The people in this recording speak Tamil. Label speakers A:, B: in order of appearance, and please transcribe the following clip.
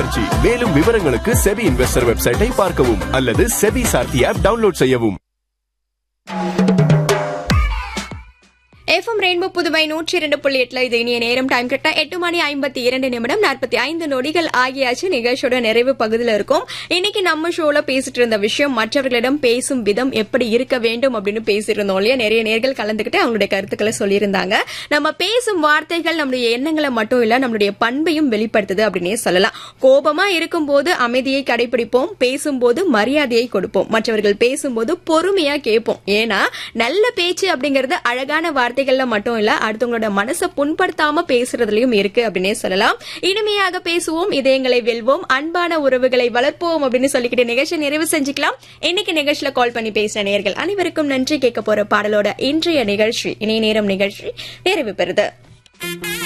A: முயற்சி மேலும் விவரங்களுக்கு செபி இன்வெஸ்டர் வெப்சைட்டை பார்க்கவும் அல்லது செபி சார்த்தி ஆப் டவுன்லோட் செய்யவும்
B: எஃப்எம் ரெயின்போ புதுவை நூற்றி இரண்டு புள்ளி எட்டுல இது இனிய நேரம் டைம் கரெக்டா எட்டு மணி ஐம்பத்தி இரண்டு நிமிடம் நாற்பத்தி ஐந்து நொடிகள் ஆகியாச்சு நிகழ்ச்சியோட நிறைவு பகுதியில் இருக்கும் இன்னைக்கு நம்ம ஷோல பேசிட்டு இருந்த விஷயம் மற்றவர்களிடம் பேசும் விதம் எப்படி இருக்க வேண்டும் அப்படின்னு பேசிட்டு இருந்தோம் இல்லையா நிறைய நேர்கள் கலந்துக்கிட்டு அவங்களுடைய கருத்துக்களை சொல்லியிருந்தாங்க நம்ம பேசும் வார்த்தைகள் நம்மளுடைய எண்ணங்களை மட்டும் இல்ல நம்மளுடைய பண்பையும் வெளிப்படுத்துது அப்படின்னே சொல்லலாம் கோபமா இருக்கும்போது அமைதியை கடைபிடிப்போம் பேசும்போது மரியாதையை கொடுப்போம் மற்றவர்கள் பேசும்போது பொறுமையா கேட்போம் ஏன்னா நல்ல பேச்சு அப்படிங்கிறது அழகான வார்த்தைகள்ல மட்டும் இல்ல அடுத்தவங்களோட மனசை புண்படுத்தாம பேசுறதுலயும் இருக்கு அப்படின்னே சொல்லலாம் இனிமையாக பேசுவோம் இதயங்களை வெல்வோம் அன்பான உறவுகளை வளர்ப்போம் அப்படின்னு சொல்லிக்கிட்டு நிகழ்ச்சி நிறைவு செஞ்சுக்கலாம் இன்னைக்கு நிகழ்ச்சியில கால் பண்ணி பேசின நேர்கள் அனைவருக்கும் நன்றி கேட்க போற பாடலோட இன்றைய நிகழ்ச்சி இணைய நேரம் நிகழ்ச்சி நிறைவு பெறுது